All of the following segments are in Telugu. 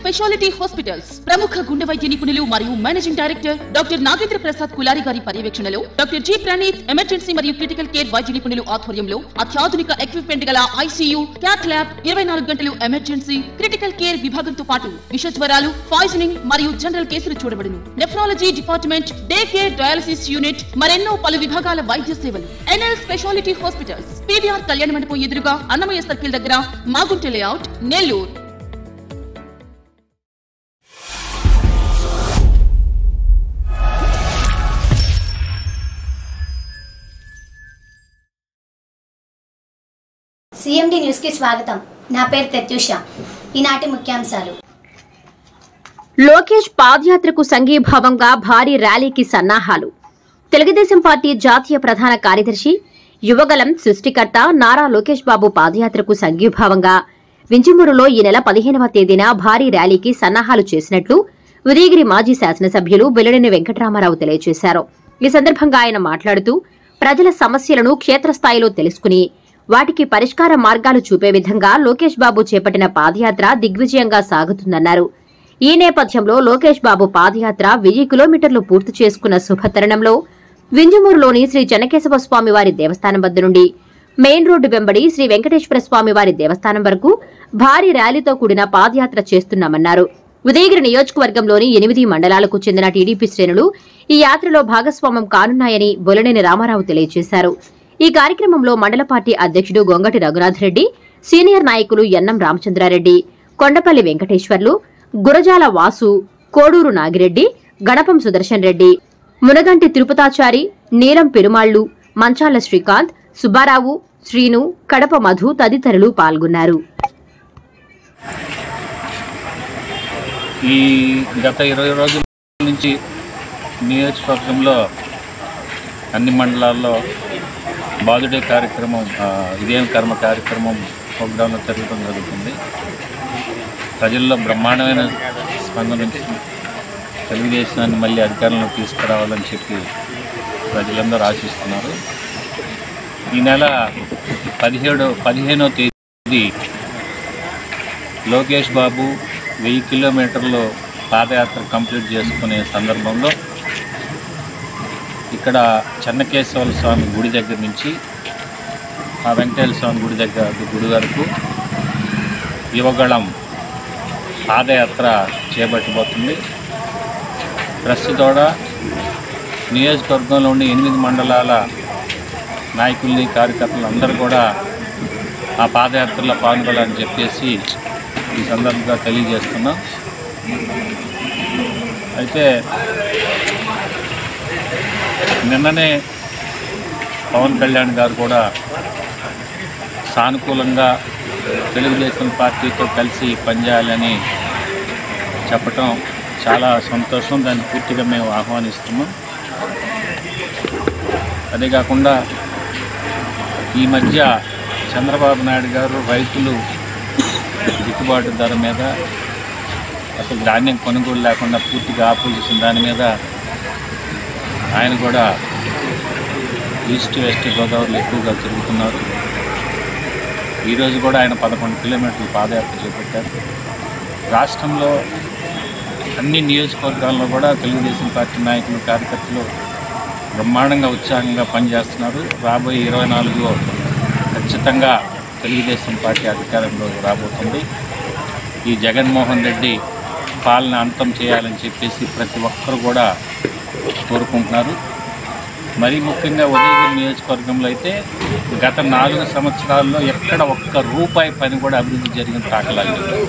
స్పెషాలిటీ హాస్పిటల్స్ ప్రముఖ గుండె వైద్య నిపుణులు మరియు managing director doctor Nagendra Prasad Kulari గారి పర్యవేక్షణలో డాక్టర్ జి ప్రణీత్ ఎమర్జెన్సీ మరియు క్రిటికల్ కేర్ వైద్య నిపుణులు ఆధ్వర్యంలో అత్యాధునిక ఎక్విప్మెంట్ గల ఐసీయూ క్యాట్ ల్యాబ్ ఇరవై నాలుగు గంటలు ఎమర్జెన్సీ క్రిటికల్ కేర్ విభాగంతో పాటు విష జ్వరాలు పాయిజనింగ్ మరియు జనరల్ కేసులు చూడబడును nephrology department day care dialysis unit మరెన్నో పలు విభాగాల వైద్య సేవలు ఎన్ఎల్ స్పెషాలిటీ హాస్పిటల్స్ పీవీఆర్ కళ్యాణ మండపం ఎదురుగా అన్నమయ్య సర్కిల్ దగ్గర మాగుంట లేఅవుట్ నెల్లూరు సిఎండి న్యూస్కి స్వాగతం నా పేరు ప్రత్యూష ఈనాటి ముఖ్యాంశాలు లోకేష్ పాదయాత్రకు సంఘీభావంగా భారీ ర్యాలీకి సన్నాహాలు తెలుగుదేశం పార్టీ జాతీయ ప్రధాన కార్యదర్శి యువగలం సృష్టికర్త నారా లోకేష్ బాబు పాదయాత్రకు సంఘీభావంగా వింజమూరులో ఈ నెల పదిహేనవ తేదీన భారీ ర్యాలీకి సన్నాహాలు చేసినట్లు ఉదయగిరి మాజీ శాసనసభ్యులు వెల్లడిని వెంకటరామారావు తెలియజేశారు ఈ సందర్భంగా ఆయన మాట్లాడుతూ ప్రజల సమస్యలను క్షేత్రస్థాయిలో తెలుసుకుని వాటికి పరిష్కార మార్గాలు చూపే విధంగా లోకేష్ బాబు చేపట్టిన పాదయాత్ర దిగ్విజయంగా సాగుతుందన్నారు ఈ నేపథ్యంలో లోకేష్ బాబు పాదయాత్ర వెయ్యి కిలోమీటర్లు పూర్తి చేసుకున్న శుభతరుణంలో వింజమూరులోని శ్రీ చెన్నకేశవ స్వామి వారి దేవస్థానం వద్ద నుండి మెయిన్ రోడ్డు వెంబడి శ్రీ వెంకటేశ్వర స్వామి వారి దేవస్థానం వరకు భారీ ర్యాలీతో కూడిన పాదయాత్ర చేస్తున్నామన్నారు ఉదయగిరి నియోజకవర్గంలోని ఎనిమిది మండలాలకు చెందిన టీడీపీ శ్రేణులు ఈ యాత్రలో భాగస్వామ్యం కానున్నాయని బొలనేని రామారావు తెలియజేశారు ఈ కార్యక్రమంలో మండల పార్టీ అధ్యక్షుడు గొంగటి రఘునాథ్ రెడ్డి సీనియర్ నాయకులు ఎన్నం రామచంద్రారెడ్డి కొండపల్లి వెంకటేశ్వర్లు గురజాల వాసు కోడూరు నాగిరెడ్డి గణపం సుదర్శన్ రెడ్డి మునగంటి తిరుపతాచారి నీలం పెరుమాళ్లు మంచాల శ్రీకాంత్ సుబ్బారావు శ్రీను కడప మధు తదితరులు పాల్గొన్నారు ఈ గత ఇరవై రోజుల నుంచి నియోజకవర్గంలో అన్ని మండలాల్లో బాధుడే కార్యక్రమం ఆ, ఇదేం కర్మ కార్యక్రమం ప్రోగ్రాంలో జరగడం జరుగుతుంది ప్రజల్లో బ్రహ్మాండమైన స్పందన వచ్చింది తెలుగుదేశాన్ని మళ్ళీ అధికారంలో తీసుకురావాలని చెప్పి ప్రజలందరూ ఆశిస్తున్నారు ఈ నెల పదిహేడు పదిహేనో తేదీ లోకేష్ బాబు వెయ్యి కిలోమీటర్లు పాదయాత్ర కంప్లీట్ చేసుకునే సందర్భంలో ఇక్కడ చెన్నకేశవ స్వామి గుడి దగ్గర నుంచి ఆ వెంకటేశ్వర స్వామి గుడి దగ్గర గుడి వరకు యువగళం పాదయాత్ర చేపట్టబోతుంది ప్రస్తుతోడ నియోజకవర్గంలో ఉండే ఎనిమిది మండలాల నాయకుల్ని కార్యకర్తలు అందరూ కూడా ఆ పాదయాత్రలో పాల్గొనాలని చెప్పేసి ఈ సందర్భంగా తెలియజేస్తున్నాం అయితే నిన్ననే పవన్ కళ్యాణ్ గారు కూడా సానుకూలంగా తెలుగుదేశం పార్టీతో కలిసి పనిచేయాలని చెప్పటం చాలా సంతోషం దాన్ని పూర్తిగా మేము ఆహ్వానిస్తున్నాం అదే కాకుండా ఈ మధ్య చంద్రబాబు నాయుడు గారు రైతులు గిట్టుబాటు ధర మీద అసలు ధాన్యం కొనుగోలు లేకుండా పూర్తిగా ఆపోజిషన్ దాని మీద ఆయన కూడా ఈస్ట్ వెస్ట్ గోదావరిలో ఎక్కువగా తిరుగుతున్నారు ఈరోజు కూడా ఆయన పదకొండు కిలోమీటర్లు పాదయాత్ర చేపట్టారు రాష్ట్రంలో అన్ని నియోజకవర్గాల్లో కూడా తెలుగుదేశం పార్టీ నాయకులు కార్యకర్తలు బ్రహ్మాండంగా ఉత్సాహంగా పనిచేస్తున్నారు రాబోయే ఇరవై నాలుగులో ఖచ్చితంగా తెలుగుదేశం పార్టీ అధికారంలో రాబోతుంది ఈ జగన్మోహన్ రెడ్డి పాలన అంతం చేయాలని చెప్పేసి ప్రతి ఒక్కరు కూడా కోరుకుంటున్నారు మరీ ముఖ్యంగా ఉదయగిరి నియోజకవర్గంలో అయితే గత నాలుగు సంవత్సరాల్లో ఎక్కడ ఒక్క రూపాయి పని కూడా అభివృద్ధి జరిగిన దాఖలాలు లేవు.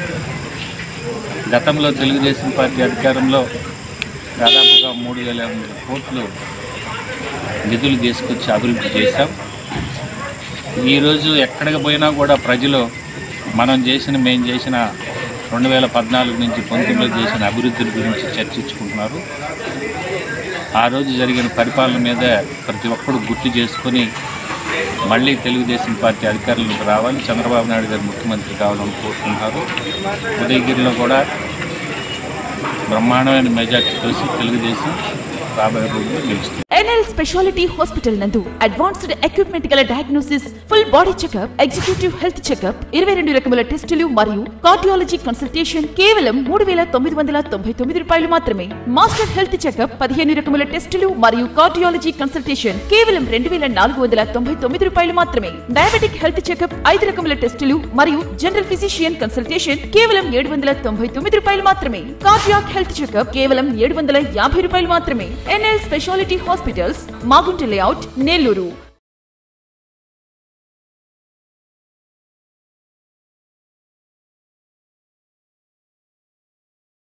గతంలో తెలుగుదేశం పార్టీ అధికారంలో దాదాపుగా మూడు వేల ఎనిమిది వందల కోట్లు నిధులు తీసుకొచ్చి అభివృద్ధి చేశాం ఈరోజు ఎక్కడికి పోయినా కూడా ప్రజలు మనం చేసిన మేము చేసిన రెండు వేల పద్నాలుగు నుంచి పంతొమ్మిదిలో చేసిన అభివృద్ధి గురించి చర్చించుకుంటున్నారు ఆ రోజు జరిగిన పరిపాలన మీద ప్రతి ఒక్కరు గుర్తు చేసుకొని మళ్ళీ తెలుగుదేశం పార్టీ అధికారంలోకి రావాలి చంద్రబాబు నాయుడు గారు ముఖ్యమంత్రి కావాలని కోరుకుంటున్నారు ఉదయగిరిలో కూడా బ్రహ్మాండమైన మెజార్టీ కలిసి తెలుగుదేశం రాబోయే రోజుల్లో నిలుస్తుంది ఎన్ఎల్ స్పెషాలిటీ హాస్పిటల్ నందు అడ్వాన్స్డ్ ఎక్విప్మెంట్ గల diagnosis full body checkup executive health checkup ఇరవై రెండు రకముల టెస్టులు మరియు కార్డియాలజీ కన్సల్టేషన్ కేవలం మూడు వేల తొమ్మిది వందల తొంభై తొమ్మిది రూపాయలు మాత్రమే మాస్టర్ హెల్త్ చెకప్ పదిహేను రకముల టెస్టులు మరియు కార్డియాలజీ కన్సల్టేషన్ కేవలం రెండు వేల నాలుగు వందల తొంభై తొమ్మిది రూపాయలు మాత్రమే డయాబెటిక్ హెల్త్ చెకప్ ఐదు రకముల టెస్టులు మరియు జనరల్ ఫిజిషియన్ కన్సల్టేషన్ కేవలం ఏడు వందల తొంభై తొమ్మిది రూపాయలు మాత్రమే కార్డియాక్ హెల్త్ చెకప్ కేవలం ఏడు వందల యాభై రూపాయలు మాత్రమే NL specialty hospitals Magunta layout Nellore